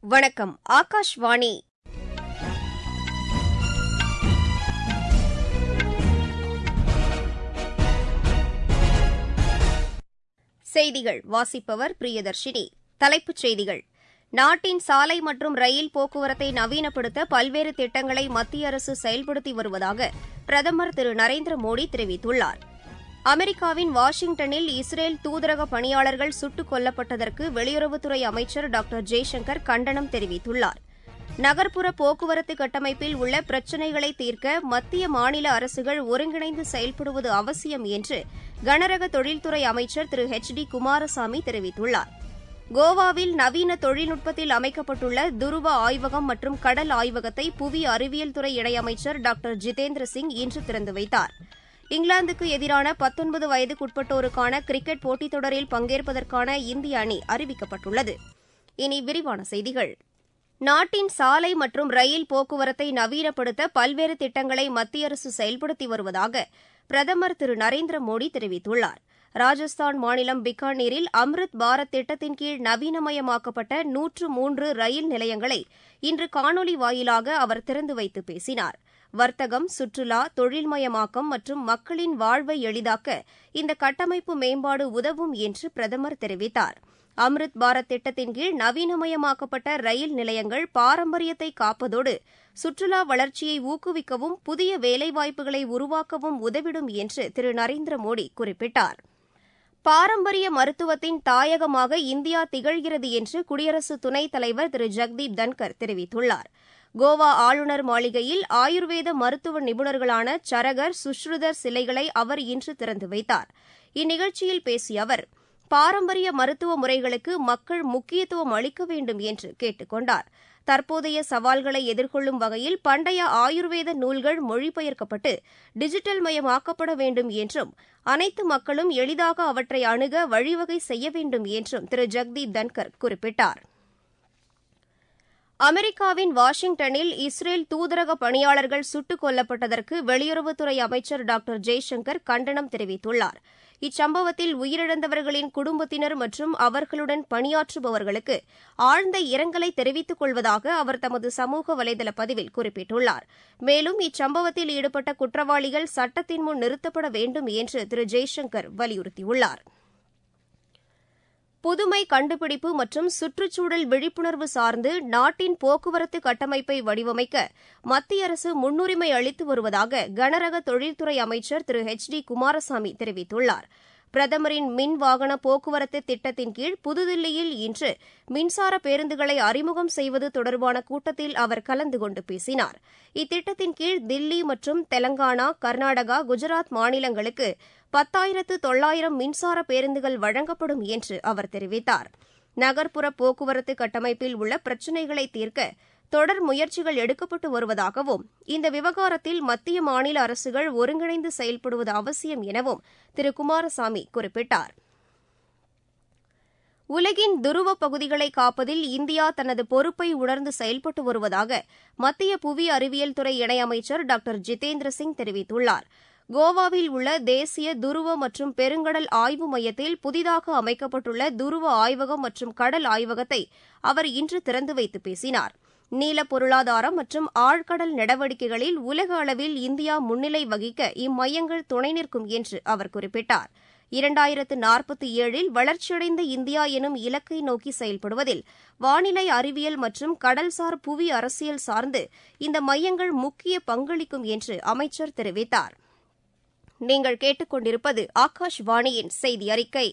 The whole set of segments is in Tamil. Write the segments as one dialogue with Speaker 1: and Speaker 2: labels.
Speaker 1: வணக்கம் ஆகாஷ்வாணி செய்திகள் வாசிப்பவர் பிரியதர்ஷினி தலைப்புச் செய்திகள் நாட்டின் சாலை மற்றும் ரயில் போக்குவரத்தை நவீனப்படுத்த பல்வேறு திட்டங்களை மத்திய அரசு செயல்படுத்தி வருவதாக பிரதமர் திரு நரேந்திர மோடி தெரிவித்துள்ளார் அமெரிக்காவின் வாஷிங்டனில் இஸ்ரேல் தூதரக பணியாளர்கள் சுட்டுக் கொல்லப்பட்டதற்கு வெளியுறவுத்துறை அமைச்சர் டாக்டர் ஜெய்சங்கர் கண்டனம் தெரிவித்துள்ளார் நகர்ப்புற போக்குவரத்து கட்டமைப்பில் உள்ள பிரச்சினைகளை தீர்க்க மத்திய மாநில அரசுகள் ஒருங்கிணைந்து செயல்படுவது அவசியம் என்று கனரக தொழில்துறை அமைச்சர் திரு ஹெச் டி குமாரசாமி தெரிவித்துள்ளார் கோவாவில் நவீன தொழில்நுட்பத்தில் அமைக்கப்பட்டுள்ள துருவ ஆய்வகம் மற்றும் கடல் ஆய்வகத்தை புவி அறிவியல் துறை இணையமைச்சர் டாக்டர் ஜிதேந்திர சிங் இன்று திறந்து வைத்தார் இங்கிலாந்துக்கு எதிரான பத்தொன்பது வயதுக்குட்பட்டோருக்கான கிரிக்கெட் போட்டித் தொடரில் பங்கேற்பதற்கான இந்திய அணி அறிவிக்கப்பட்டுள்ளது இனி விரிவான செய்திகள் நாட்டின் சாலை மற்றும் ரயில் போக்குவரத்தை நவீனப்படுத்த பல்வேறு திட்டங்களை மத்திய அரசு செயல்படுத்தி வருவதாக பிரதமர் திரு நரேந்திர மோடி தெரிவித்துள்ளார் ராஜஸ்தான் மாநிலம் பிக்கானீரில் அம்ருத் பாரத் திட்டத்தின் கீழ் நவீனமயமாக்கப்பட்ட நூற்று மூன்று ரயில் நிலையங்களை இன்று காணொலி வாயிலாக அவர் திறந்து வைத்து பேசினார் வர்த்தகம் சுற்றுலா தொழில்மயமாக்கம் மற்றும் மக்களின் வாழ்வை எளிதாக்க இந்த கட்டமைப்பு மேம்பாடு உதவும் என்று பிரதமர் தெரிவித்தார் அம்ருத் பாரத் திட்டத்தின் கீழ் நவீனமயமாக்கப்பட்ட ரயில் நிலையங்கள் பாரம்பரியத்தை காப்பதோடு சுற்றுலா வளர்ச்சியை ஊக்குவிக்கவும் புதிய வேலைவாய்ப்புகளை உருவாக்கவும் உதவிடும் என்று திரு நரேந்திர மோடி குறிப்பிட்டார் பாரம்பரிய மருத்துவத்தின் தாயகமாக இந்தியா திகழ்கிறது என்று குடியரசு துணைத் தலைவர் திரு ஜெக்தீப் தன்கர் தெரிவித்துள்ளார் கோவா ஆளுநர் மாளிகையில் ஆயுர்வேத மருத்துவ நிபுணர்களான சரகர் சுஷ்ருதர் சிலைகளை அவர் இன்று திறந்து வைத்தார் இந்நிகழ்ச்சியில் பேசிய அவர் பாரம்பரிய மருத்துவ முறைகளுக்கு மக்கள் முக்கியத்துவம் அளிக்க வேண்டும் என்று கேட்டுக் கொண்டார் தற்போதைய சவால்களை எதிர்கொள்ளும் வகையில் பண்டைய ஆயுர்வேத நூல்கள் மொழிபெயர்க்கப்பட்டு டிஜிட்டல் மயமாக்கப்பட வேண்டும் என்றும் அனைத்து மக்களும் எளிதாக அவற்றை அணுக வழிவகை செய்ய வேண்டும் என்றும் திரு ஜெக்தீப் தன்கர் குறிப்பிட்டார் அமெரிக்காவின் வாஷிங்டனில் இஸ்ரேல் தூதரக பணியாளர்கள் சுட்டுக் கொல்லப்பட்டதற்கு வெளியுறவுத்துறை அமைச்சர் டாக்டர் ஜெய்சங்கர் கண்டனம் தெரிவித்துள்ளார் இச்சம்பவத்தில் உயிரிழந்தவர்களின் குடும்பத்தினர் மற்றும் அவர்களுடன் பணியாற்றுபவர்களுக்கு ஆழ்ந்த இரங்கலை தெரிவித்துக் கொள்வதாக அவர் தமது சமூக வலைதள பதிவில் குறிப்பிட்டுள்ளார் மேலும் இச்சம்பவத்தில் ஈடுபட்ட குற்றவாளிகள் சட்டத்தின் முன் நிறுத்தப்பட வேண்டும் என்று திரு ஜெய்சங்கர் வலியுறுத்தியுள்ளார் புதுமை கண்டுபிடிப்பு மற்றும் சுற்றுச்சூழல் விழிப்புணர்வு சார்ந்து நாட்டின் போக்குவரத்து கட்டமைப்பை வடிவமைக்க மத்திய அரசு முன்னுரிமை அளித்து வருவதாக கனரக தொழில்துறை அமைச்சர் திரு ஹெச் டி குமாரசாமி தெரிவித்துள்ளார் பிரதமரின் மின் வாகன போக்குவரத்து திட்டத்தின் கீழ் புதுதில்லியில் இன்று மின்சார பேருந்துகளை அறிமுகம் செய்வது தொடர்பான கூட்டத்தில் அவர் கலந்து கொண்டு பேசினார் இத்திட்டத்தின் கீழ் தில்லி மற்றும் தெலங்கானா கர்நாடகா குஜராத் மாநிலங்களுக்கு பத்தாயிரத்து தொள்ளாயிரம் மின்சார பேருந்துகள் வழங்கப்படும் என்று அவர் தெரிவித்தார் நகர்ப்புற போக்குவரத்து கட்டமைப்பில் உள்ள பிரச்சினைகளை தீர்க்க தொடர் முயற்சிகள் எடுக்கப்பட்டு வருவதாகவும் இந்த விவகாரத்தில் மத்திய மாநில அரசுகள் ஒருங்கிணைந்து செயல்படுவது அவசியம் எனவும் திரு குமாரசாமி குறிப்பிட்டார் உலகின் துருவ பகுதிகளை காப்பதில் இந்தியா தனது பொறுப்பை உணர்ந்து செயல்பட்டு வருவதாக மத்திய புவி அறிவியல் துறை இணையமைச்சர் டாக்டர் ஜிதேந்திர சிங் தெரிவித்துள்ளார் கோவாவில் உள்ள தேசிய துருவ மற்றும் பெருங்கடல் ஆய்வு மையத்தில் புதிதாக அமைக்கப்பட்டுள்ள துருவ ஆய்வகம் மற்றும் கடல் ஆய்வகத்தை அவர் இன்று திறந்து வைத்து பேசினார் நீல பொருளாதாரம் மற்றும் ஆழ்கடல் நடவடிக்கைகளில் உலக அளவில் இந்தியா முன்னிலை வகிக்க இம்மையங்கள் துணை நிற்கும் என்று அவர் குறிப்பிட்டார் இரண்டாயிரத்து நாற்பத்தி ஏழில் வளர்ச்சியடைந்த இந்தியா எனும் இலக்கை நோக்கி செயல்படுவதில் வானிலை அறிவியல் மற்றும் கடல்சார் புவி அரசியல் சார்ந்து இந்த மையங்கள் முக்கிய பங்களிக்கும் என்று அமைச்சர் தெரிவித்தார் நீங்கள் கேட்டுக்கொண்டிருப்பது ஆகாஷ்வாணியின் செய்தி அறிக்கை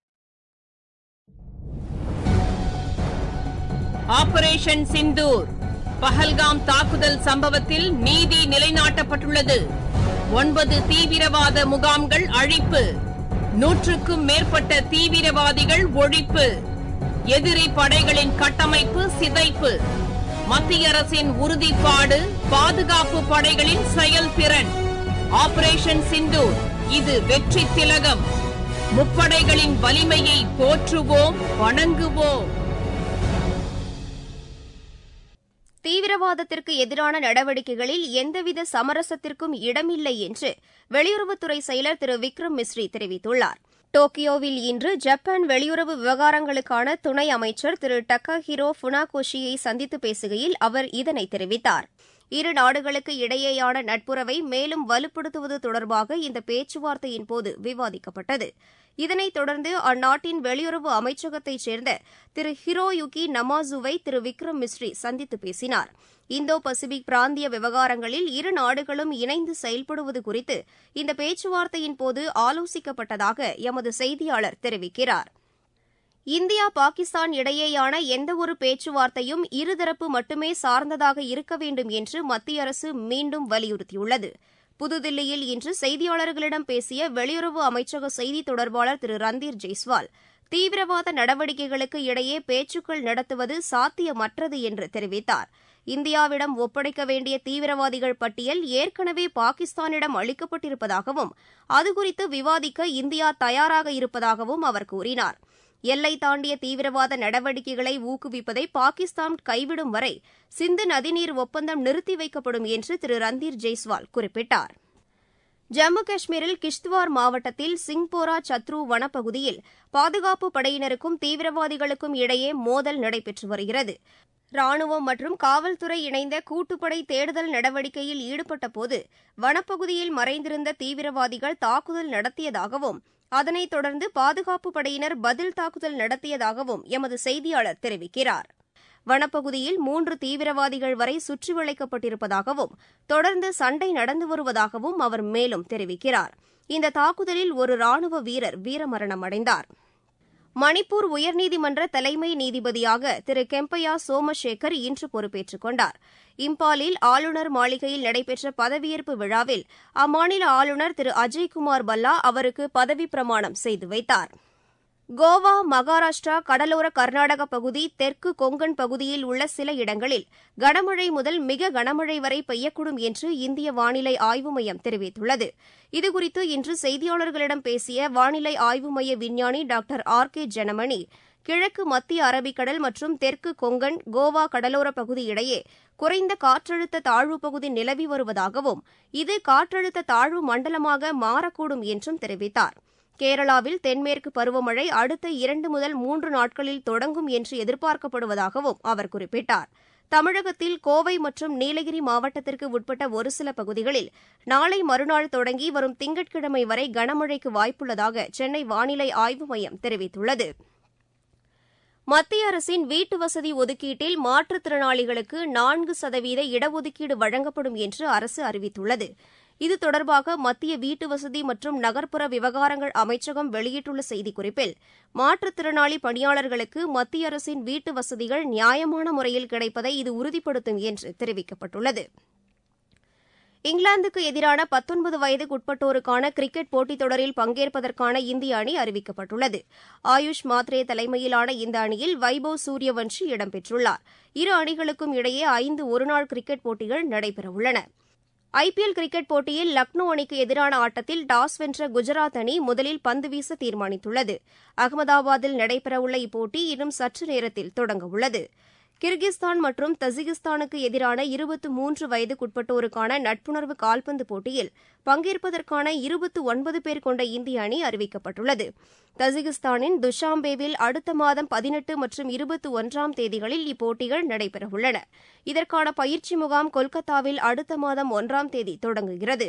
Speaker 2: ஆபரேஷன் சிந்தூர் பஹல்காம் தாக்குதல் சம்பவத்தில் நீதி நிலைநாட்டப்பட்டுள்ளது ஒன்பது தீவிரவாத முகாம்கள் அழிப்பு நூற்றுக்கும் மேற்பட்ட தீவிரவாதிகள் ஒழிப்பு எதிரி படைகளின் கட்டமைப்பு சிதைப்பு மத்திய அரசின் உறுதிப்பாடு பாதுகாப்பு படைகளின் செயல்திறன் ஆபரேஷன் சிந்தூர் இது வெற்றி திலகம் முப்படைகளின் வலிமையை போற்றுவோம் வணங்குவோம்
Speaker 1: தீவிரவாதத்திற்கு எதிரான நடவடிக்கைகளில் எந்தவித சமரசத்திற்கும் இடமில்லை என்று வெளியுறவுத்துறை செயலர் திரு விக்ரம் மிஸ்ரி தெரிவித்துள்ளார் டோக்கியோவில் இன்று ஜப்பான் வெளியுறவு விவகாரங்களுக்கான துணை அமைச்சர் திரு டக்காஹிரோ ஃபுனாகோஷியை சந்தித்து பேசுகையில் அவர் இதனை தெரிவித்தார் இரு நாடுகளுக்கு இடையேயான நட்புறவை மேலும் வலுப்படுத்துவது தொடர்பாக இந்த பேச்சுவார்த்தையின் போது விவாதிக்கப்பட்டது இதனைத் தொடர்ந்து அந்நாட்டின் வெளியுறவு அமைச்சகத்தைச் சேர்ந்த திரு ஹிரோயுகி நமாசுவை திரு விக்ரம் மிஸ்ரி சந்தித்து பேசினார் இந்தோ பசிபிக் பிராந்திய விவகாரங்களில் இரு நாடுகளும் இணைந்து செயல்படுவது குறித்து இந்த பேச்சுவார்த்தையின் போது ஆலோசிக்கப்பட்டதாக எமது செய்தியாளர் தெரிவிக்கிறார் இந்தியா பாகிஸ்தான் இடையேயான எந்தவொரு பேச்சுவார்த்தையும் இருதரப்பு மட்டுமே சார்ந்ததாக இருக்க வேண்டும் என்று மத்திய அரசு மீண்டும் வலியுறுத்தியுள்ளது புதுதில்லியில் இன்று செய்தியாளர்களிடம் பேசிய வெளியுறவு அமைச்சக செய்தி தொடர்பாளர் திரு ரந்தீர் ஜெய்ஸ்வால் தீவிரவாத நடவடிக்கைகளுக்கு இடையே பேச்சுக்கள் நடத்துவது சாத்தியமற்றது என்று தெரிவித்தார் இந்தியாவிடம் ஒப்படைக்க வேண்டிய தீவிரவாதிகள் பட்டியல் ஏற்கனவே பாகிஸ்தானிடம் அளிக்கப்பட்டிருப்பதாகவும் அதுகுறித்து விவாதிக்க இந்தியா தயாராக இருப்பதாகவும் அவர் கூறினார் எல்லை தாண்டிய தீவிரவாத நடவடிக்கைகளை ஊக்குவிப்பதை பாகிஸ்தான் கைவிடும் வரை சிந்து நதிநீர் ஒப்பந்தம் நிறுத்தி வைக்கப்படும் என்று திரு ரந்தீர் ஜெய்ஸ்வால் குறிப்பிட்டார் ஜம்மு காஷ்மீரில் கிஷ்த்வார் மாவட்டத்தில் சிங்போரா சத்ரு வனப்பகுதியில் பாதுகாப்பு படையினருக்கும் தீவிரவாதிகளுக்கும் இடையே மோதல் நடைபெற்று வருகிறது ராணுவம் மற்றும் காவல்துறை இணைந்த கூட்டுப்படை தேடுதல் நடவடிக்கையில் ஈடுபட்டபோது வனப்பகுதியில் மறைந்திருந்த தீவிரவாதிகள் தாக்குதல் நடத்தியதாகவும் அதனைத் தொடர்ந்து பாதுகாப்பு படையினர் பதில் தாக்குதல் நடத்தியதாகவும் எமது செய்தியாளர் தெரிவிக்கிறார் வனப்பகுதியில் மூன்று தீவிரவாதிகள் வரை சுற்றி வளைக்கப்பட்டிருப்பதாகவும் தொடர்ந்து சண்டை நடந்து வருவதாகவும் அவர் மேலும் தெரிவிக்கிறார் இந்த தாக்குதலில் ஒரு ராணுவ வீரர் வீரமரணம் அடைந்தார் மணிப்பூர் உயர்நீதிமன்ற தலைமை நீதிபதியாக திரு கெம்பையா சோமசேகர் இன்று பொறுப்பேற்றுக் கொண்டார் இம்பாலில் ஆளுநர் மாளிகையில் நடைபெற்ற பதவியேற்பு விழாவில் அம்மாநில ஆளுநர் திரு அஜய்குமார் பல்லா அவருக்கு பதவிப் பிரமாணம் செய்து வைத்தார் கோவா மகாராஷ்டிரா கடலோர கர்நாடக பகுதி தெற்கு கொங்கன் பகுதியில் உள்ள சில இடங்களில் கனமழை முதல் மிக கனமழை வரை பெய்யக்கூடும் என்று இந்திய வானிலை ஆய்வு மையம் தெரிவித்துள்ளது இதுகுறித்து இன்று செய்தியாளர்களிடம் பேசிய வானிலை ஆய்வு மைய விஞ்ஞானி டாக்டர் ஆர் கே ஜனமணி கிழக்கு மத்திய அரபிக்கடல் மற்றும் தெற்கு கொங்கன் கோவா கடலோர பகுதி இடையே குறைந்த காற்றழுத்த தாழ்வு பகுதி நிலவி வருவதாகவும் இது காற்றழுத்த தாழ்வு மண்டலமாக மாறக்கூடும் என்றும் தெரிவித்தார் கேரளாவில் தென்மேற்கு பருவமழை அடுத்த இரண்டு முதல் மூன்று நாட்களில் தொடங்கும் என்று எதிர்பார்க்கப்படுவதாகவும் அவர் குறிப்பிட்டார் தமிழகத்தில் கோவை மற்றும் நீலகிரி மாவட்டத்திற்கு உட்பட்ட ஒரு சில பகுதிகளில் நாளை மறுநாள் தொடங்கி வரும் திங்கட்கிழமை வரை கனமழைக்கு வாய்ப்புள்ளதாக சென்னை வானிலை ஆய்வு மையம் தெரிவித்துள்ளது மத்திய அரசின் வீட்டு வசதி ஒதுக்கீட்டில் மாற்றுத்திறனாளிகளுக்கு நான்கு சதவீத இடஒதுக்கீடு வழங்கப்படும் என்று அரசு அறிவித்துள்ளது இது தொடர்பாக மத்திய வீட்டு வசதி மற்றும் நகர்ப்புற விவகாரங்கள் அமைச்சகம் வெளியிட்டுள்ள செய்திக்குறிப்பில் மாற்றுத்திறனாளி பணியாளர்களுக்கு மத்திய அரசின் வீட்டு வசதிகள் நியாயமான முறையில் கிடைப்பதை இது உறுதிப்படுத்தும் என்று தெரிவிக்கப்பட்டுள்ளது இங்கிலாந்துக்கு எதிரான பத்தொன்பது வயதுக்குட்பட்டோருக்கான கிரிக்கெட் போட்டித் தொடரில் பங்கேற்பதற்கான இந்திய அணி அறிவிக்கப்பட்டுள்ளது ஆயுஷ் மாத்ரே தலைமையிலான இந்த அணியில் வைபவ் சூரியவன்ஷி இடம்பெற்றுள்ளார் இரு அணிகளுக்கும் இடையே ஐந்து ஒருநாள் கிரிக்கெட் போட்டிகள் நடைபெறவுள்ளன ஐபிஎல் கிரிக்கெட் போட்டியில் லக்னோ அணிக்கு எதிரான ஆட்டத்தில் டாஸ் வென்ற குஜராத் அணி முதலில் பந்து வீச தீர்மானித்துள்ளது அகமதாபாத்தில் நடைபெறவுள்ள இப்போட்டி இன்னும் சற்று நேரத்தில் தொடங்கவுள்ளது கிர்கிஸ்தான் மற்றும் தஜிகிஸ்தானுக்கு எதிரான இருபத்து மூன்று வயதுக்குட்பட்டோருக்கான நட்புணர்வு கால்பந்து போட்டியில் பங்கேற்பதற்கான இருபத்து ஒன்பது பேர் கொண்ட இந்திய அணி அறிவிக்கப்பட்டுள்ளது தஜிகிஸ்தானின் துஷாம்பேவில் அடுத்த மாதம் பதினெட்டு மற்றும் இருபத்தி ஒன்றாம் தேதிகளில் இப்போட்டிகள் நடைபெறவுள்ளன இதற்கான பயிற்சி முகாம் கொல்கத்தாவில் அடுத்த மாதம் ஒன்றாம் தேதி தொடங்குகிறது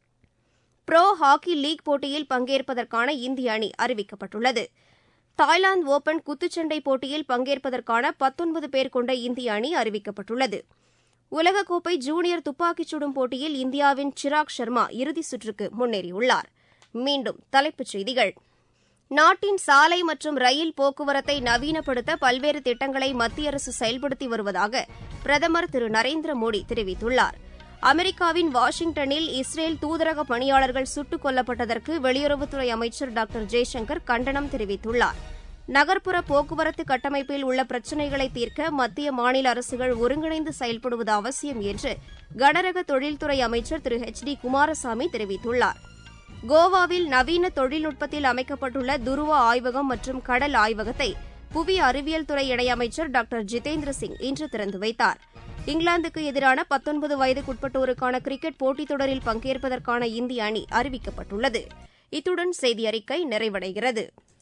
Speaker 1: புரோ ஹாக்கி லீக் போட்டியில் பங்கேற்பதற்கான இந்திய அணி அறிவிக்கப்பட்டுள்ளது தாய்லாந்து ஓபன் குத்துச்சண்டை போட்டியில் பங்கேற்பதற்கான பத்தொன்பது பேர் கொண்ட இந்திய அணி அறிவிக்கப்பட்டுள்ளது உலகக்கோப்பை ஜூனியர் துப்பாக்கிச் சுடும் போட்டியில் இந்தியாவின் சிராக் சர்மா இறுதிச் சுற்றுக்கு முன்னேறியுள்ளார் மீண்டும் தலைப்புச் செய்திகள் நாட்டின் சாலை மற்றும் ரயில் போக்குவரத்தை நவீனப்படுத்த பல்வேறு திட்டங்களை மத்திய அரசு செயல்படுத்தி வருவதாக பிரதமர் திரு நரேந்திர மோடி தெரிவித்துள்ளார் அமெரிக்காவின் வாஷிங்டனில் இஸ்ரேல் தூதரக பணியாளர்கள் சுட்டுக் கொல்லப்பட்டதற்கு வெளியுறவுத்துறை அமைச்சர் டாக்டர் ஜெய்சங்கர் கண்டனம் தெரிவித்துள்ளார் நகர்ப்புற போக்குவரத்து கட்டமைப்பில் உள்ள பிரச்சினைகளை தீர்க்க மத்திய மாநில அரசுகள் ஒருங்கிணைந்து செயல்படுவது அவசியம் என்று கனரக தொழில்துறை அமைச்சர் திரு ஹெச் டி குமாரசாமி தெரிவித்துள்ளார் கோவாவில் நவீன தொழில்நுட்பத்தில் அமைக்கப்பட்டுள்ள துருவ ஆய்வகம் மற்றும் கடல் ஆய்வகத்தை புவி அறிவியல் துறை இணையமைச்சர் டாக்டர் ஜிதேந்திர சிங் இன்று திறந்து வைத்தார் இங்கிலாந்துக்கு எதிரான பத்தொன்பது வயதுக்குட்பட்டோருக்கான கிரிக்கெட் போட்டித் தொடரில் பங்கேற்பதற்கான இந்திய அணி அறிவிக்கப்பட்டுள்ளது இத்துடன் செய்தி அறிக்கை நிறைவடைகிறது